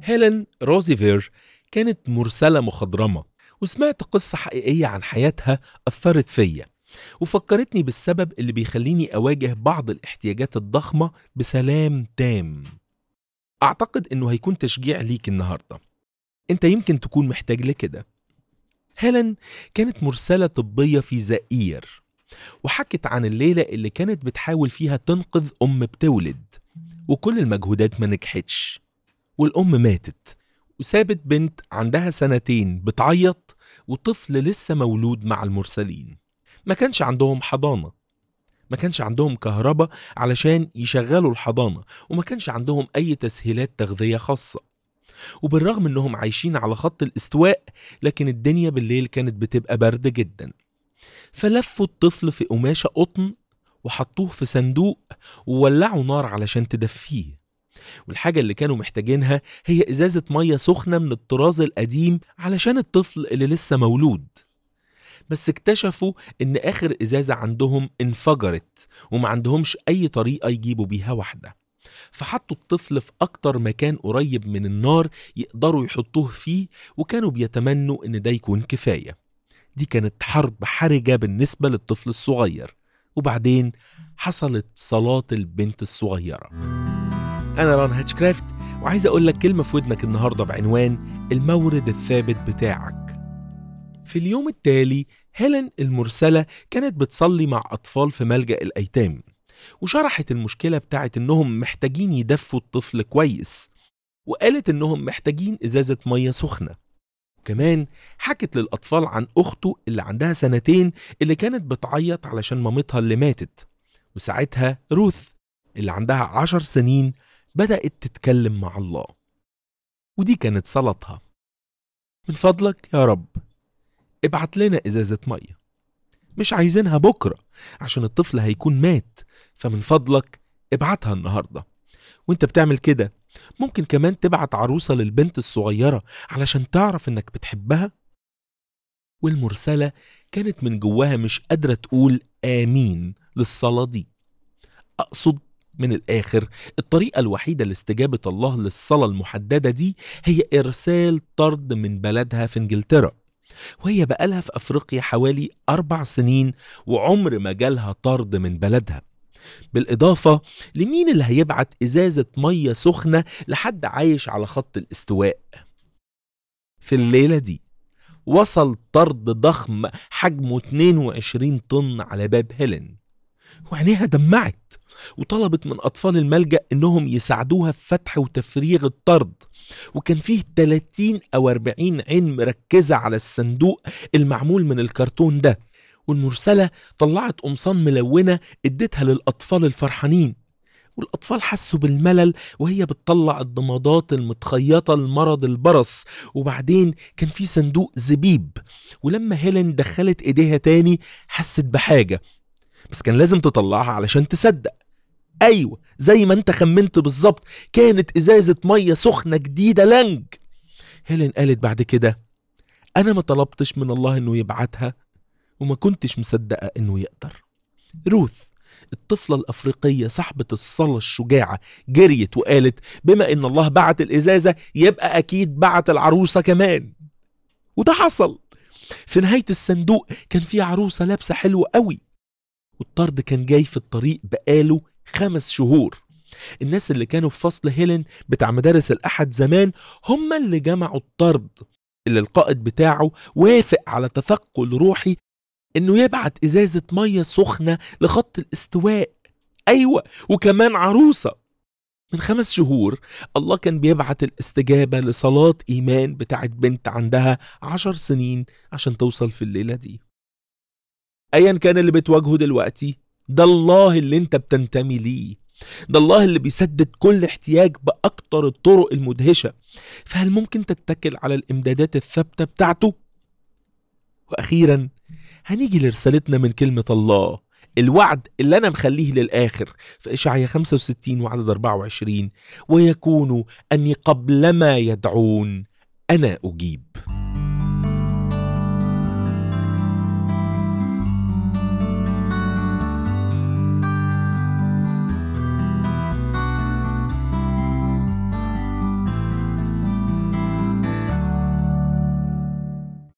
هيلين روزيفير كانت مرسلة مخضرمة وسمعت قصة حقيقية عن حياتها أثرت فيا وفكرتني بالسبب اللي بيخليني أواجه بعض الاحتياجات الضخمة بسلام تام أعتقد إنه هيكون تشجيع ليك النهاردة أنت يمكن تكون محتاج لكده هيلين كانت مرسلة طبية في زئير وحكت عن الليلة اللي كانت بتحاول فيها تنقذ أم بتولد وكل المجهودات ما نجحتش والأم ماتت وسابت بنت عندها سنتين بتعيط وطفل لسه مولود مع المرسلين ما كانش عندهم حضانة ما كانش عندهم كهرباء علشان يشغلوا الحضانة وما كانش عندهم أي تسهيلات تغذية خاصة وبالرغم انهم عايشين على خط الاستواء لكن الدنيا بالليل كانت بتبقى برد جدا فلفوا الطفل في قماشة قطن وحطوه في صندوق وولعوا نار علشان تدفيه والحاجة اللي كانوا محتاجينها هي إزازة مية سخنة من الطراز القديم علشان الطفل اللي لسه مولود بس اكتشفوا إن آخر إزازة عندهم انفجرت وما عندهمش أي طريقة يجيبوا بيها واحدة فحطوا الطفل في أكتر مكان قريب من النار يقدروا يحطوه فيه وكانوا بيتمنوا إن ده يكون كفاية دي كانت حرب حرجة بالنسبة للطفل الصغير وبعدين حصلت صلاة البنت الصغيرة أنا ران هاتشكرافت وعايز أقول لك كلمة في ودنك النهاردة بعنوان المورد الثابت بتاعك في اليوم التالي هيلين المرسلة كانت بتصلي مع أطفال في ملجأ الأيتام وشرحت المشكلة بتاعت إنهم محتاجين يدفوا الطفل كويس وقالت إنهم محتاجين إزازة مية سخنة كمان حكت للأطفال عن أخته اللي عندها سنتين اللي كانت بتعيط علشان مامتها اللي ماتت وساعتها روث اللي عندها عشر سنين بدأت تتكلم مع الله ودي كانت صلاتها من فضلك يا رب ابعت لنا إزازة مية مش عايزينها بكرة عشان الطفل هيكون مات فمن فضلك ابعتها النهاردة وانت بتعمل كده ممكن كمان تبعت عروسة للبنت الصغيرة علشان تعرف انك بتحبها والمرسلة كانت من جواها مش قادرة تقول آمين للصلاة دي أقصد من الآخر الطريقة الوحيدة لاستجابة الله للصلاة المحددة دي هي إرسال طرد من بلدها في إنجلترا وهي بقالها في أفريقيا حوالي أربع سنين وعمر ما جالها طرد من بلدها بالإضافة لمين اللي هيبعت إزازة مية سخنة لحد عايش على خط الاستواء في الليلة دي وصل طرد ضخم حجمه 22 طن على باب هيلين وعينيها دمعت وطلبت من أطفال الملجأ إنهم يساعدوها في فتح وتفريغ الطرد وكان فيه 30 أو 40 عين مركزة على الصندوق المعمول من الكرتون ده والمرسلة طلعت قمصان ملونة اديتها للأطفال الفرحانين والأطفال حسوا بالملل وهي بتطلع الضمادات المتخيطة لمرض البرص وبعدين كان في صندوق زبيب ولما هيلين دخلت ايديها تاني حست بحاجة بس كان لازم تطلعها علشان تصدق ايوه زي ما انت خمنت بالظبط كانت ازازة مية سخنة جديدة لنج هيلين قالت بعد كده انا ما طلبتش من الله انه يبعتها وما كنتش مصدقة انه يقدر روث الطفلة الأفريقية صاحبة الصلاة الشجاعة جريت وقالت بما إن الله بعت الإزازة يبقى أكيد بعت العروسة كمان وده حصل في نهاية الصندوق كان في عروسة لابسة حلوة قوي والطرد كان جاي في الطريق بقاله خمس شهور الناس اللي كانوا في فصل هيلين بتاع مدارس الأحد زمان هم اللي جمعوا الطرد اللي القائد بتاعه وافق على تثقل روحي انه يبعت ازازة مية سخنة لخط الاستواء ايوه وكمان عروسة من خمس شهور الله كان بيبعت الاستجابة لصلاة إيمان بتاعت بنت عندها عشر سنين عشان توصل في الليلة دي أيا كان اللي بتواجهه دلوقتي ده الله اللي انت بتنتمي ليه ده الله اللي بيسدد كل احتياج بأكتر الطرق المدهشة فهل ممكن تتكل على الإمدادات الثابتة بتاعته؟ وأخيرا هنيجي لرسالتنا من كلمة الله الوعد اللي أنا مخليه للآخر في إشعيا 65 وعدد 24 ويكون أني قبل ما يدعون أنا أجيب